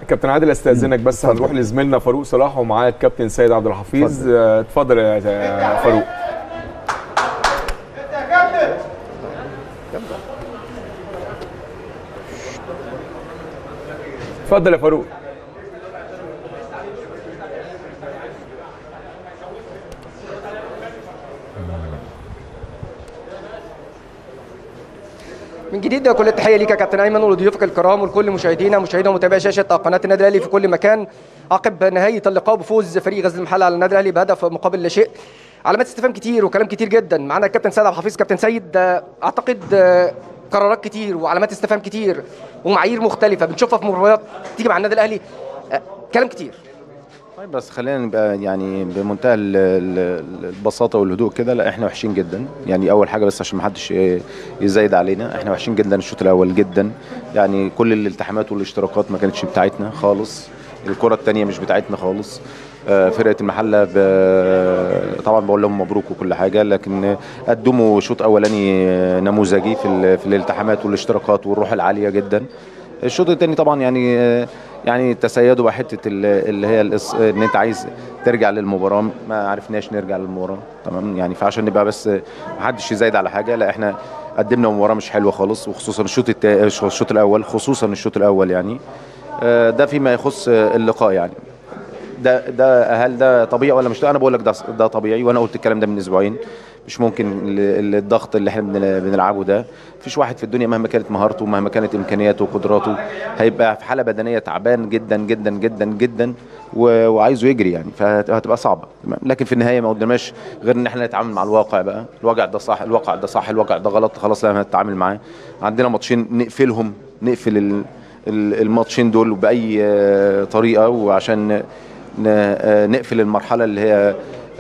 كابتن عادل استاذنك بس هنروح لزميلنا فاروق صلاح ومعاه الكابتن سيد عبد الحفيظ آه، اتفضل يا يا فاروق اتفضل يا فاروق من جديد كل التحيه ليك يا كابتن ايمن ولضيوفك الكرام ولكل مشاهدينا مشاهدينا ومتابعي شاشه قناه النادي الاهلي في كل مكان عقب نهايه اللقاء بفوز فريق غزل المحله على النادي الاهلي بهدف مقابل لا شيء علامات استفهام كتير وكلام كتير جدا معانا الكابتن سيد عبد الحفيظ كابتن سيد آه، اعتقد آه، قرارات كتير وعلامات استفهام كتير ومعايير مختلفه بنشوفها في مباريات تيجي مع النادي الاهلي آه، كلام كتير طيب بس خلينا نبقى يعني بمنتهى ال- ال- البساطه والهدوء كده لا احنا وحشين جدا يعني اول حاجه بس عشان ما حدش ي- يزايد علينا احنا وحشين جدا الشوط الاول جدا يعني كل الالتحامات والاشتراكات ما كانتش بتاعتنا خالص الكره الثانيه مش بتاعتنا خالص آه، فرقه المحله ب- طبعا بقول لهم مبروك وكل حاجه لكن قدموا شوط اولاني نموذجي في ال- في الالتحامات والاشتراكات والروح العاليه جدا الشوط الثاني طبعا يعني يعني تسيدوا بحته ال- اللي هي الإص- ان انت عايز ترجع للمباراه ما عرفناش نرجع للمباراه تمام يعني فعشان نبقى بس ما حدش يزايد على حاجه لا احنا قدمنا مباراه مش حلوه خالص وخصوصا الشوط التا- الشوط الاول خصوصا الشوط الاول يعني آه، ده فيما يخص آه، اللقاء يعني ده ده هل ده طبيعي ولا مش انا بقول لك ده ده طبيعي وانا قلت الكلام ده من اسبوعين مش ممكن ال- ال- الضغط اللي احنا بن- بنلعبه ده مفيش واحد في الدنيا مهما كانت مهارته ومهما كانت امكانياته وقدراته هيبقى في حاله بدنيه تعبان جدا جدا جدا جدا و- وعايزه يجري يعني فهتبقى صعبه تمام لكن في النهايه ما قدامناش غير ان احنا نتعامل مع الواقع بقى الواقع ده صح الواقع ده صح الواقع ده غلط خلاص لازم نتعامل معاه عندنا ماتشين نقفلهم نقفل ال- ال- الماتشين دول باي آه، طريقه وعشان ن- آه، نقفل المرحله اللي هي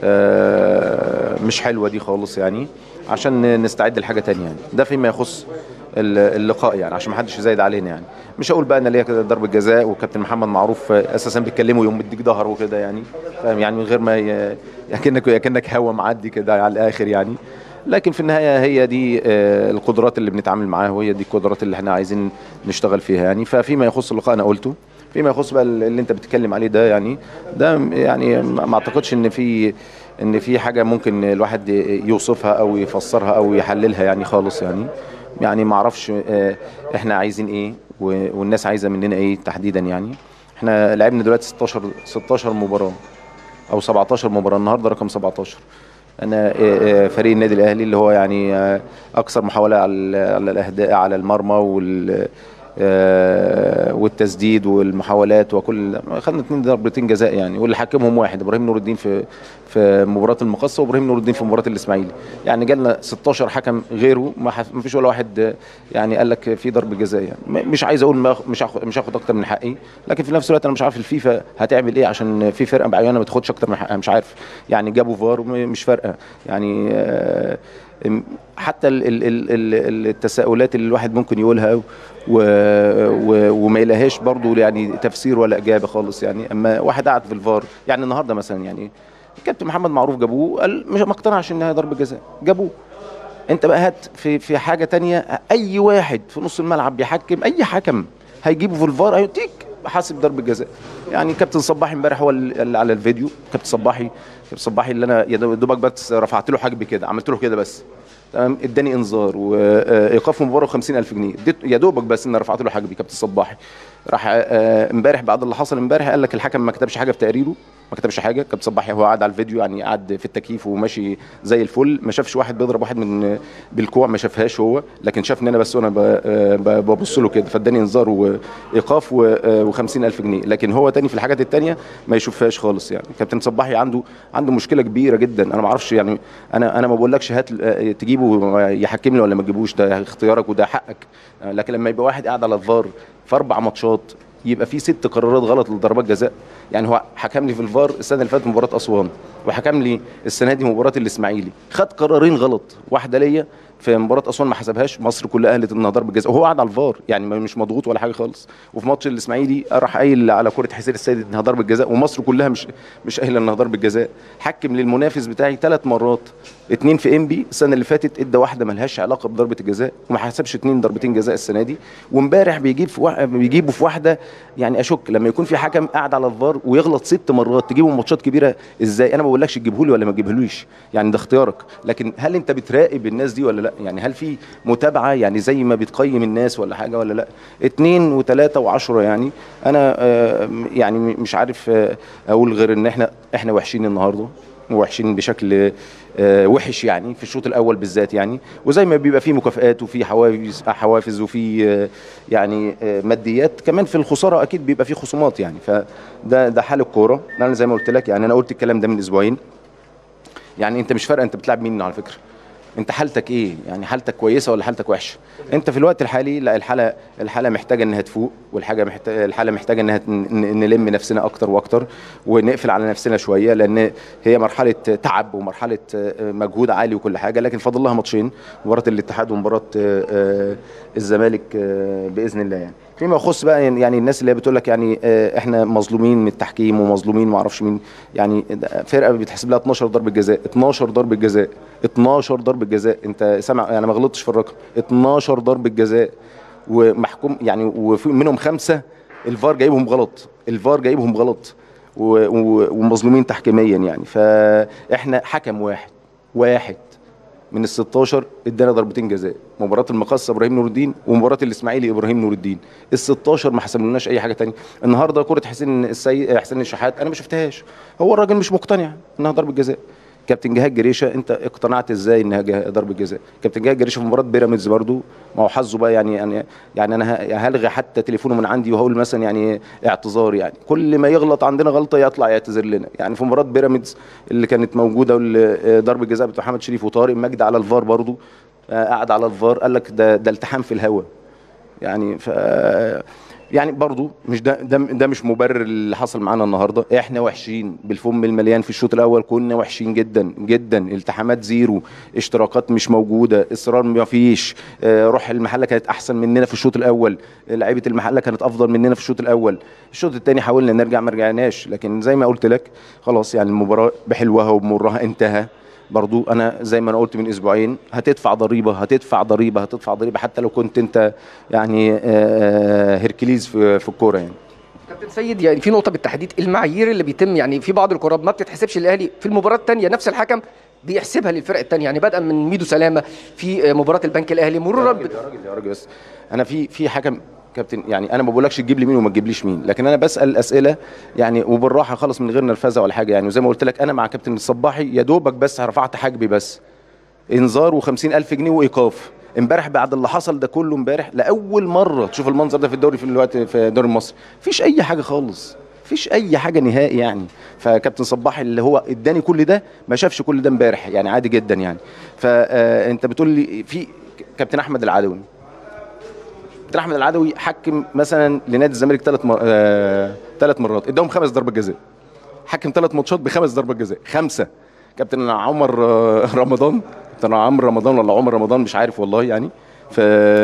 آه، مش حلوه دي خالص يعني عشان نستعد لحاجه تانية يعني ده فيما يخص ال- اللقاء يعني عشان ما حدش يزايد علينا يعني مش هقول بقى انا ليا كده ضربه جزاء وكابتن محمد معروف آه، اساسا بيتكلموا يوم مديك ظهر وكده يعني فاهم يعني من غير ما ي- اكنك اكنك هوا معدي كده على الاخر يعني لكن في النهايه هي دي آه، القدرات اللي بنتعامل معاها وهي دي القدرات اللي احنا عايزين نشتغل فيها يعني ففيما يخص اللقاء انا قلته فيما يخص بقى اللي انت بتتكلم عليه ده يعني ده يعني ما ما اعتقدش ان في ان في حاجه ممكن الواحد يوصفها او يفسرها او يحللها يعني خالص يعني يعني ما اعرفش آه، احنا عايزين ايه و- والناس عايزه مننا ايه تحديدا يعني احنا لعبنا دلوقتي 16 16 مباراه او 17 مباراه النهارده رقم 17 انا آه، آه، فريق النادي الاهلي اللي هو يعني آه، اكثر محاوله على ال- على الاهداف على المرمى وال آه، والتسديد والمحاولات وكل خدنا اثنين ضربتين جزاء يعني واللي حكمهم واحد ابراهيم نور الدين في في مباراه المقصه وابراهيم نور الدين في مباراه الاسماعيلي يعني جالنا 16 حكم غيره ما ح- ما فيش ولا واحد آه، يعني قال لك في ضرب جزاء يعني م- مش عايز اقول ما- مش هاخد مش هاخد اكتر من حقي لكن في نفس الوقت انا مش عارف الفيفا هتعمل ايه عشان في فرقه معينه ما تاخدش اكتر من حقها مش عارف يعني جابوا فار وم- مش فارقه يعني آه، م- حتى ال- ال- ال- ال- التساؤلات اللي الواحد ممكن يقولها و و وما يلاقيهاش برضه يعني تفسير ولا اجابه خالص يعني اما واحد قعد في الفار يعني النهارده مثلا يعني الكابتن محمد معروف جابوه قال مش ما اقتنعش انها ضربه جزاء جابوه انت بقى هات في في حاجه تانية اي واحد في نص الملعب بيحكم اي حكم هيجيبه في الفار هيديك حاسب ضربه جزاء يعني كابتن صباحي امبارح هو اللي على الفيديو كابتن صباحي كابتن صباحي اللي انا يا دوبك بس رفعت له حاجب كده عملت له كده بس تمام اداني انذار وايقاف مباراه 50000 جنيه اديت يا دوبك بس ان رفعت له حاجبي كابتن صباحي راح آه، امبارح بعد اللي حصل امبارح قال لك الحكم ما كتبش حاجه في تقريره ما كتبش حاجه كابتن صباحي هو قاعد على الفيديو يعني قاعد في التكييف وماشي زي الفل ما شافش واحد بيضرب واحد من بالكوع ما شافهاش هو لكن شافني انا بس وانا ب- آه، ب- ببص له كده فاداني انذار وايقاف و50000 جنيه لكن هو تاني في الحاجات التانيه ما يشوفهاش خالص يعني كابتن صباحي عنده عنده مشكله كبيره جدا انا ما اعرفش يعني انا انا ما بقولكش هات آه، تجيبه يحكمني ولا ما تجيبوش ده اختيارك وده حقك آه، لكن لما يبقى واحد قاعد على الفار في اربع ماتشات يبقى في ست قرارات غلط لضربات جزاء يعني هو حكم لي في الفار السنه اللي فاتت مباراه اسوان وحكم لي السنه دي مباراه الاسماعيلي خد قرارين غلط واحده ليا في مباراه اسوان ما حسبهاش مصر كلها قالت انها ضربه جزاء وهو قاعد على الفار يعني ما- مش مضغوط ولا حاجه خالص وفي ماتش الاسماعيلي راح قايل على كره حسين السيد انها ضربه جزاء ومصر كلها مش مش قايله انها ضربه جزاء حكم للمنافس بتاعي ثلاث مرات اتنين في انبي السنه اللي فاتت ادى واحده ملهاش علاقه بضربه الجزاء وما حسبش اتنين ضربتين جزاء السنه دي وامبارح بيجيب في واحد بيجيبوا في واحده يعني اشك لما يكون في حكم قاعد على الفار ويغلط ست مرات تجيبه ماتشات كبيره ازاي انا ما بقولكش تجيبه لي ولا ما تجيبهوليش يعني ده اختيارك لكن هل انت بتراقب الناس دي ولا لا يعني هل في متابعه يعني زي ما بتقيم الناس ولا حاجه ولا لا اتنين وتلاته وعشرة يعني انا آه، يعني مش عارف آه، اقول غير ان احنا احنا وحشين النهارده وحشين بشكل آه، وحش يعني في الشوط الاول بالذات يعني وزي ما بيبقى فيه مكافآت وفي حوافز حوافز وفي آه، يعني آه، ماديات كمان في الخساره اكيد بيبقى فيه خصومات يعني فده ده حال الكوره انا زي ما قلت لك يعني انا قلت الكلام ده من اسبوعين يعني انت مش فارقه انت بتلعب مين على فكره انت حالتك ايه يعني حالتك كويسه ولا حالتك وحشه انت في الوقت الحالي لا الحاله الحاله محتاجه انها تفوق والحاجه محتاجة الحاله محتاجه انها ن- ن- نلم نفسنا اكتر واكتر ونقفل على نفسنا شويه لان هي مرحله تعب ومرحله آه، مجهود عالي وكل حاجه لكن فاضل لها ماتشين مباراه الاتحاد ومباراه آه، آه، الزمالك آه، باذن الله يعني فيما يخص بقى يعني الناس اللي هي بتقول لك يعني آه، احنا مظلومين من التحكيم ومظلومين ما اعرفش مين يعني ده فرقه بيتحسب لها 12 ضربه جزاء 12 ضربه جزاء 12 ضربه جزاء انت سامع انا ما غلطتش في الرقم 12 ضربه جزاء ومحكوم يعني وفي منهم خمسه الفار جايبهم غلط الفار جايبهم غلط و- و- ومظلومين تحكيميا يعني فاحنا حكم واحد واحد من ال 16 ادانا ضربتين جزاء مباراه المقصه ابراهيم نور الدين ومباراه الاسماعيلي ابراهيم نور الدين ال 16 ما حسبلناش اي حاجه تانية النهارده كره حسين السي... حسين الشحات انا ما شفتهاش هو الراجل مش مقتنع انها ضربه جزاء كابتن جهاد جريشه انت اقتنعت ازاي انها جه- ضربه جزاء كابتن جهاد جريشه في مباراه بيراميدز برضو ما هو حظه بقى يعني يعني يعني انا ه- هلغي حتى تليفونه من عندي وهقول مثلا يعني اعتذار يعني كل ما يغلط عندنا غلطه يطلع يعتذر لنا يعني في مباراه بيراميدز اللي كانت موجوده واللي- ضربه جزاء بتاع محمد شريف وطارق مجدي على الفار برضو آه، قعد على الفار قال لك ده ده التحام في الهواء يعني ف يعني برضو مش ده ده, ده مش مبرر اللي حصل معانا النهارده احنا وحشين بالفم المليان في الشوط الاول كنا وحشين جدا جدا التحامات زيرو اشتراكات مش موجوده اصرار ما فيش آه، روح المحله كانت احسن مننا في الشوط الاول لعيبه المحله كانت افضل مننا في الشوط الاول الشوط الثاني حاولنا نرجع ما رجعناش لكن زي ما قلت لك خلاص يعني المباراه بحلوها وبمرها انتهى برضو انا زي ما انا قلت من اسبوعين هتدفع ضريبه هتدفع ضريبه هتدفع ضريبه حتى لو كنت انت يعني آه، آه، هركليز في في الكوره يعني كابتن سيد يعني في نقطه بالتحديد المعايير اللي بيتم يعني في بعض الكرات ما بتتحسبش للاهلي في المباراه الثانيه نفس الحكم بيحسبها للفرق الثانيه يعني بدءا من ميدو سلامه في مباراه البنك الاهلي مرورا يا راجل يا راجل يا راجل بس انا في في حكم كابتن يعني انا ما بقولكش تجيب لي مين وما تجيبليش مين لكن انا بسال اسئله يعني وبالراحه خالص من غير نرفزه ولا حاجه يعني وزي ما قلت لك انا مع كابتن الصباحي يا دوبك بس رفعت حاجبي بس انذار و50 الف جنيه وايقاف امبارح بعد اللي حصل ده كله امبارح لاول مره تشوف المنظر ده في الدوري في الوقت في الدوري المصري مفيش اي حاجه خالص مفيش اي حاجه نهائي يعني فكابتن صباحي اللي هو اداني كل ده ما شافش كل ده امبارح يعني عادي جدا يعني فانت بتقول لي في كابتن احمد العدوي كابتن احمد العدوي حكم مثلا لنادي الزمالك ثلاث مر... آه... ثلاث مرات اداهم خمس ضربات جزاء حكم ثلاث ماتشات بخمس ضربات جزاء خمسه كابتن عمر آه، رمضان كابتن عمرو رمضان ولا عمر رمضان مش عارف والله يعني ف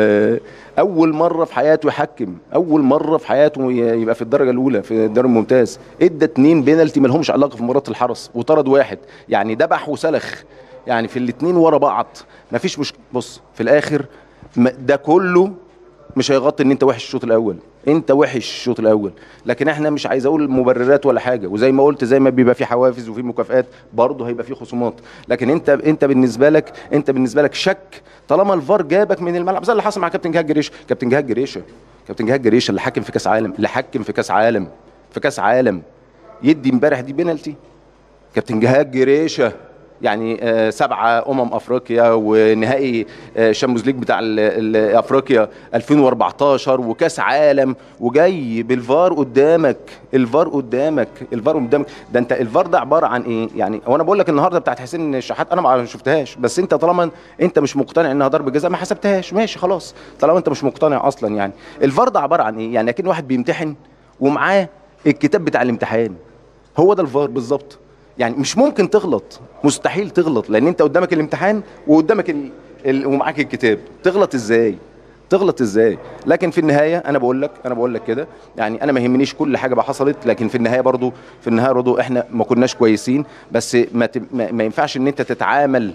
اول مره في حياته يحكم اول مره في حياته ي- يبقى في الدرجه الاولى في الدوري الممتاز ادى اتنين بينالتي ما لهمش علاقه في مباراه الحرس وطرد واحد يعني دبح وسلخ يعني في الاتنين ورا بعض مفيش مش بص في الاخر ما- ده كله مش هيغطي ان انت وحش الشوط الاول انت وحش الشوط الاول لكن احنا مش عايز اقول مبررات ولا حاجه وزي ما قلت زي ما بيبقى في حوافز وفي مكافآت برضه هيبقى في خصومات لكن انت انت بالنسبه لك انت بالنسبه لك شك طالما الفار جابك من الملعب زي اللي حصل مع كابتن جهاد جريشه كابتن جهاد جريشه كابتن جهاد جريشه اللي حكم في كاس عالم اللي حكم في كاس عالم في كاس عالم يدي امبارح دي بينالتي كابتن جهاد جريشه يعني آه، سبعة أمم أفريقيا ونهائي آه، شامبيونز ليج بتاع ال- ال- أفريقيا 2014 وكأس عالم وجاي بالفار قدامك الفار قدامك الفار قدامك ده أنت الفار ده عبارة عن إيه؟ يعني وأنا بقول لك النهارده بتاعت حسين الشحات أنا ما شفتهاش بس أنت طالما أنت مش مقتنع إنها ضربة جزاء ما حسبتهاش ماشي خلاص طالما أنت مش مقتنع أصلا يعني الفار ده عبارة عن إيه؟ يعني أكن واحد بيمتحن ومعاه الكتاب بتاع الامتحان هو ده الفار بالظبط يعني مش ممكن تغلط مستحيل تغلط لان انت قدامك الامتحان وقدامك ال- ال- ومعاك الكتاب تغلط ازاي تغلط ازاي لكن في النهايه انا بقول لك انا بقول لك كده يعني انا ما يهمنيش كل حاجه بقى حصلت لكن في النهايه برضو في النهايه برضو احنا ما كناش كويسين بس ما, ت- ما, ما ينفعش ان انت تتعامل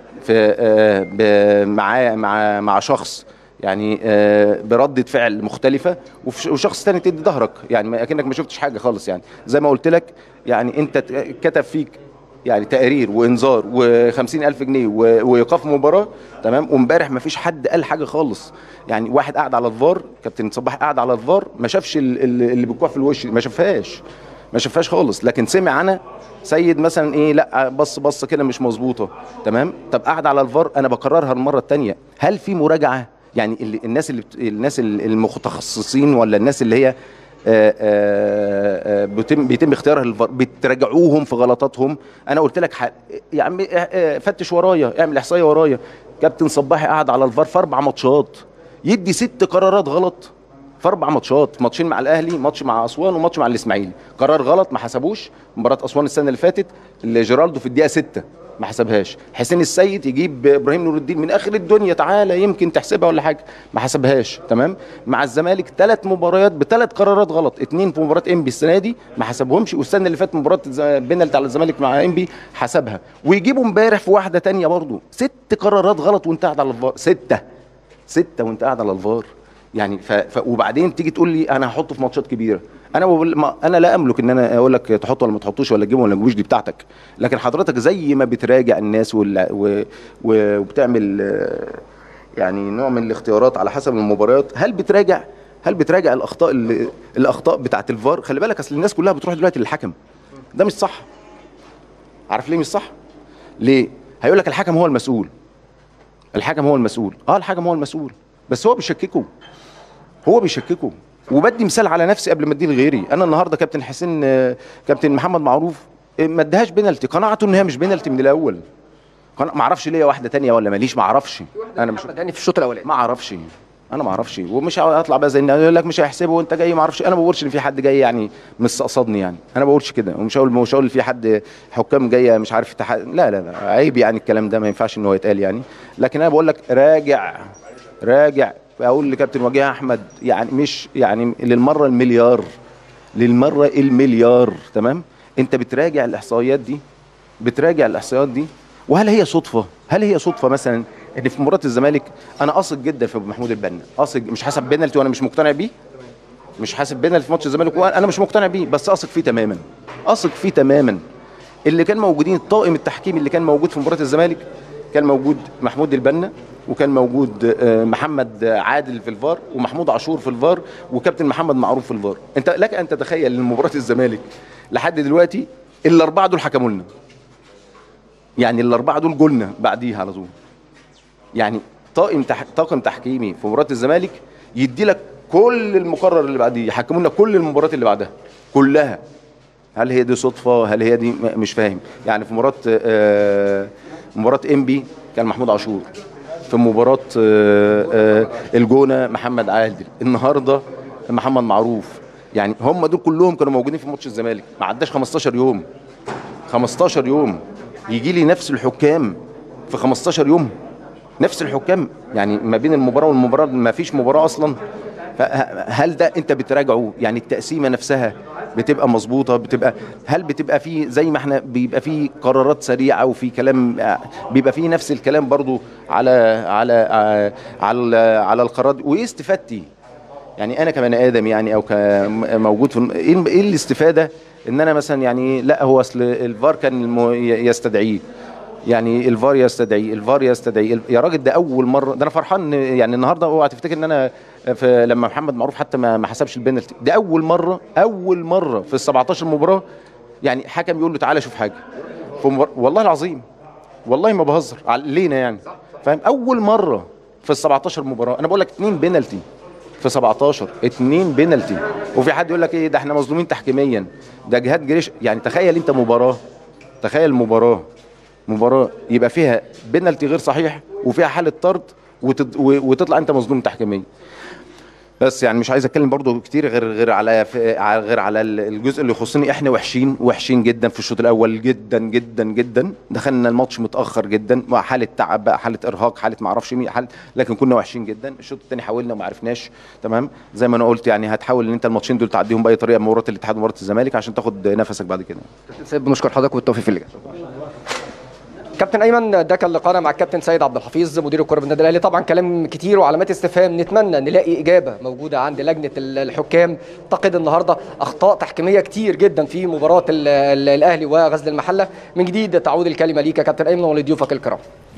في آه، ب- مع مع مع شخص يعني آه، بردة فعل مختلفة وف- وشخص تاني تدي ظهرك يعني ما- اكنك ما شفتش حاجة خالص يعني زي ما قلت لك يعني انت ت- كتب فيك يعني تقرير وانذار و50 الف جنيه و- وايقاف مباراه تمام وامبارح ما فيش حد قال حاجه خالص يعني واحد قاعد على الفار كابتن صباح قاعد على الفار ما شافش ال- ال- اللي بالكوع في الوش ما شافهاش ما شافهاش خالص لكن سمع انا سيد مثلا ايه لا بص بص كده مش مظبوطه تمام طب قاعد على الفار انا بكررها المره الثانيه هل في مراجعه يعني اللي الناس اللي بت... الناس المتخصصين ولا الناس اللي هي آه، آه، آه، بيتم بيتم اختيارها للفار بتراجعوهم في غلطاتهم انا قلت لك ح... يا عم آه، آه، فتش ورايا اعمل احصائيه ورايا كابتن صباحي قعد على الفار في اربع ماتشات يدي ست قرارات غلط في اربع ماتشات ماتشين مع الاهلي ماتش مع اسوان وماتش مع الاسماعيلي قرار غلط ما حسبوش مباراه اسوان السنه اللي فاتت اللي جيرالدو في الدقيقه 6 ما حسبهاش حسين السيد يجيب ابراهيم نور الدين من اخر الدنيا تعالى يمكن تحسبها ولا حاجه ما حسبهاش تمام مع الزمالك ثلاث مباريات بثلاث قرارات غلط اثنين في مباراه انبي السنه دي ما حسبهمش والسنه اللي فاتت مباراه الز- بينالتي على الزمالك مع انبي حسبها ويجيبوا امبارح في واحده تانية برضو ست قرارات غلط وانت قاعد على الفار سته سته وانت قاعد على الفار يعني ف... ف... وبعدين تيجي تقول لي انا هحطه في ماتشات كبيره انا بقول ما... انا لا املك ان انا اقول لك تحطه ولا ما تحطوش ولا تجيبه ولا ما تجيبوش دي بتاعتك لكن حضرتك زي ما بتراجع الناس وال... و... و... وبتعمل آه، يعني نوع من الاختيارات على حسب المباريات هل بتراجع هل بتراجع الاخطاء اللي... الاخطاء بتاعت الفار خلي بالك اصل الناس كلها بتروح دلوقتي للحكم ده مش صح عارف ليه مش صح ليه هيقول لك الحكم هو المسؤول الحكم هو المسؤول اه الحكم هو المسؤول بس هو بيشككه هو بيشككه وبدي مثال على نفسي قبل ما اديه لغيري انا النهارده كابتن حسين آه، كابتن محمد معروف آه، ما ادهاش بينالتي قناعته ان هي مش بينالتي من الاول قناع- ما اعرفش ليا واحده تانية ولا ماليش ما اعرفش انا مش محمد هاني في الشوط الاولاني ما اعرفش انا ما اعرفش ومش هطلع بقى زي الناس يقول لك مش هيحسبه وانت جاي ما اعرفش انا ما بقولش ان في حد جاي يعني مستقصدني يعني انا ما بقولش كده ومش هقول مش هقول في حد حكام جايه مش عارف تح... لا لا لا عيب يعني الكلام ده ما ينفعش ان هو يتقال يعني لكن انا بقول لك راجع راجع اقول لكابتن وجيه احمد يعني مش يعني للمره المليار للمره المليار تمام انت بتراجع الاحصائيات دي بتراجع الاحصائيات دي وهل هي صدفه هل هي صدفه مثلا ان في مباراه الزمالك انا اثق جدا في محمود البنا اثق مش حاسب بينالتي وانا مش مقتنع بيه مش حاسب بينالتي في ماتش الزمالك وانا مش مقتنع بيه بس اثق فيه تماما اثق فيه تماما اللي كان موجودين الطاقم التحكيمي اللي كان موجود في مباراه الزمالك كان موجود محمود البنا وكان موجود آه، محمد عادل في الفار ومحمود عاشور في الفار وكابتن محمد معروف في الفار انت لك ان تتخيل ان مباراه الزمالك لحد دلوقتي الاربعه دول حكموا لنا يعني الاربعه دول جولنا بعديها على طول يعني طاقم تح... طاقم تحكيمي في مباراه الزمالك يدي لك كل المقرر اللي بعديه يحكموا لنا كل المباريات اللي بعدها كلها هل هي دي صدفه هل هي دي م- مش فاهم يعني في مباراه آه، مباراه انبي كان محمود عاشور في مباراه آه، آه، الجونه محمد عادل النهارده محمد معروف يعني هم دول كلهم كانوا موجودين في ماتش الزمالك ما عداش 15 يوم 15 يوم يجي لي نفس الحكام في 15 يوم نفس الحكام يعني ما بين المباراه والمباراه ما فيش مباراه اصلا فهل ده انت بتراجعه يعني التقسيمه نفسها بتبقى مظبوطه بتبقى هل بتبقى في زي ما احنا بيبقى في قرارات سريعه وفي كلام بيبقى في نفس الكلام برضو على على على على القرارات وايه استفادتي يعني انا كبني ادم يعني او كموجود في ايه ايه الاستفاده ان انا مثلا يعني لا هو اصل الفار كان الم- يستدعيه يعني الفار يستدعي الفار يستدعي يا راجل ده اول مره ده انا فرحان إن- يعني النهارده اوعى تفتكر ان انا في لما محمد معروف حتى ما ما حسبش البنالتي ده اول مره اول مره في ال 17 مباراه يعني حكم يقول له تعالى شوف حاجه في مبار... والله العظيم والله ما بهزر علينا يعني فاهم اول مره في ال 17 مباراه انا بقول لك اثنين بنالتي في 17 اتنين بينالتي وفي حد يقول لك ايه ده احنا مظلومين تحكيميا ده جهاد جريش يعني تخيل انت مباراه تخيل مباراه مباراه يبقى فيها بينالتي غير صحيح وفيها حاله طرد وتد... و- وتطلع انت مظلوم تحكيميا بس يعني مش عايز اتكلم برضو كتير غير غير على في على- غير على ال- الجزء اللي يخصني احنا وحشين وحشين جدا في الشوط الاول جدا جدا جدا دخلنا الماتش متاخر جدا مع حاله تعب بقى حاله ارهاق حاله ما اعرفش مين حاله لكن كنا وحشين جدا الشوط الثاني حاولنا وما عرفناش تمام زي ما انا قلت يعني هتحاول ان انت الماتشين دول تعديهم باي طريقه مباراه الاتحاد ومباراه الزمالك عشان تاخد نفسك بعد كده كابتن سيد بنشكر حضرتك والتوفيق في اللي جاي كابتن ايمن ده كان لقاءنا مع الكابتن سيد عبد الحفيظ مدير الكره بالنادي الاهلي طبعا كلام كتير وعلامات استفهام نتمنى نلاقي اجابه موجوده عند لجنه الحكام اعتقد النهارده اخطاء تحكيميه كتير جدا في مباراه ال- ال- الاهلي وغزل المحله من جديد تعود الكلمه ليك يا كابتن ايمن ولضيوفك الكرام